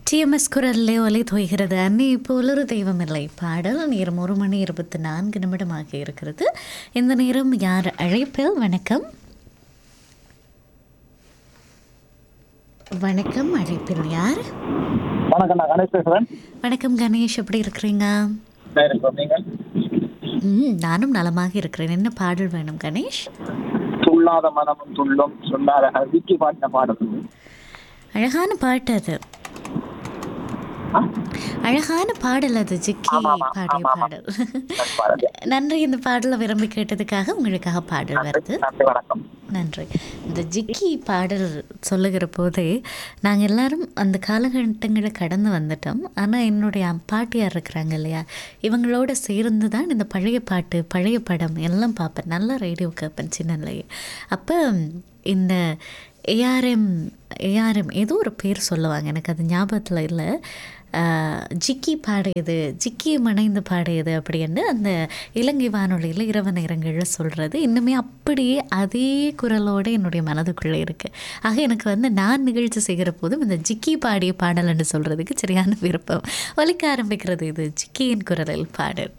TMS குரல்லே ஒலி தோய்கிறது அன்னை போலொரு தெய்வமில்லை பாடல் நேரம் ஒரு மணி இருபத்தி நான்கு நிமிடமாக இருக்கிறது இந்த நேரம் யார் அழைப்பில் வணக்கம் வணக்கம் அழைப்பில் யார் வணக்கம் நான் கணேஷ் பேசுறேன் வணக்கம் கணேஷ் எப்படி இருக்கிறீங்க சரி சொன்னீங்க ம் நானும் நலமாக இருக்கிறேன் என்ன பாடல் வேணும் கணேஷ் துள்ளாத மனமும் துள்ளும் சொல்லாத விக்கி பாட்டின பாடல் அழகான பாட்டு அது ஆ? அழகான பாடல் அது ஜிக்கி ஆமா, ஆமா, பாடிய ஆமா, ஆமா. பாடல் நல்ல பாடல். நன்றி இந்த பாடலை விரும்பி கேட்டதுக்காக உங்களுக்காக பாடல் வருது நன்றி வணக்கம் நன்றி இந்த ஜிக்கி பாடல் சொல்லுகிற போதே நாங்கள் எல்லாரும் அந்த காலகட்டங்களை கடந்து வந்துட்டோம் ஆனால் என்னுடைய பாட்டியார் இருக்கிறாங்க இல்லையா இவங்களோட சேர்ந்து தான் இந்த பழைய பாட்டு பழைய படம் எல்லாம் பார்ப்பேன் நல்லா ரேடியோ கேட்பேன் சின்னலையே அப்போ இந்த ஏஆர்எம் ஏஆர்எம் ஏதோ ஒரு பேர் சொல்லுவாங்க எனக்கு அது ஞாபகத்தில் இல்லை ஆஹ், ஜிக்கி பாடியது ஜிக்கி மணைந்து பாடியது அப்படின்னு அந்த இலங்கை வானொலியில் இரவு நேரங்களில் சொல்கிறது இன்னுமே அப்படியே அதே குரலோடு என்னுடைய மனதுக்குள்ளே இருக்குது ஆக எனக்கு வந்து நான் நிகழ்ச்சி செய்கிற போதும் இந்த ஜிக்கி பாடிய பாடல்னு சொல்கிறதுக்கு சரியான விருப்பம் ஒலிக்க ஆரம்பிக்கிறது இது ஜிக்கியின் குரலில் பாடல்